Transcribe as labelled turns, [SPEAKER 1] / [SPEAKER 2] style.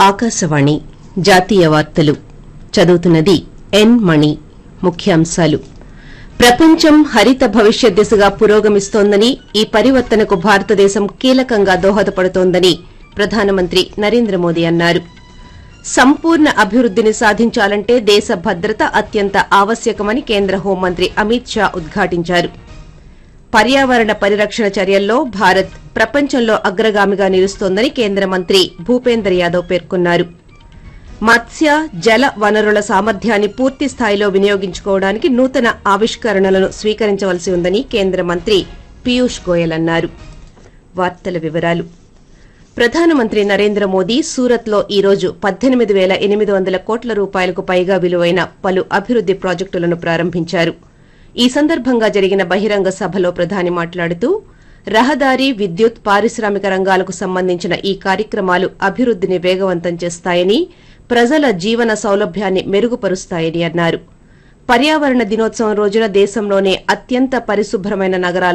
[SPEAKER 1] ఆకాశవాణి జాతీయ వార్తలు చదువుతున్నది ఎన్ మణి ముఖ్యాంశాలు ప్రపంచం హరిత భవిష్యత్ దిశగా పురోగమిస్తోందని ఈ పరివర్తనకు భారతదేశం కీలకంగా దోహదపడుతోందని ప్రధానమంత్రి నరేంద్ర మోదీ అన్నారు సంపూర్ణ అభివృద్దిని సాధించాలంటే దేశ భద్రత అత్యంత ఆవశ్యకమని కేంద్ర హోంమంత్రి అమిత్ షా ఉద్ఘాటించారు పర్యావరణ పరిరక్షణ చర్యల్లో భారత్ ప్రపంచంలో అగ్రగామిగా నిలుస్తోందని కేంద్ర మంత్రి భూపేందర్ యాదవ్ పేర్కొన్నారు మత్స్య జల వనరుల సామర్థ్యాన్ని పూర్తి స్థాయిలో వినియోగించుకోవడానికి నూతన ఆవిష్కరణలను స్వీకరించవలసి ఉందని కేంద్ర మంత్రి పీయూష్ గోయల్ అన్నారు వార్తల వివరాలు ప్రధానమంత్రి నరేంద్ర మోదీ సూరత్ లో ఈ రోజు పద్దెనిమిది పేల ఎనిమిది వందల కోట్ల రూపాయలకు పైగా విలువైన పలు అభివృద్ది ప్రాజెక్టులను ప్రారంభించారు ఈ సందర్భంగా జరిగిన బహిరంగ సభలో ప్రధాని మాట్లాడుతూ రహదారి విద్యుత్ పారిశ్రామిక రంగాలకు సంబంధించిన ఈ కార్యక్రమాలు అభివృద్దిని వేగవంతం చేస్తాయని ప్రజల జీవన సౌలభ్యాన్ని మెరుగుపరుస్తాయని అన్నారు పర్యావరణ దినోత్సవం రోజున దేశంలోనే అత్యంత పరిశుభ్రమైన నగరాల్లో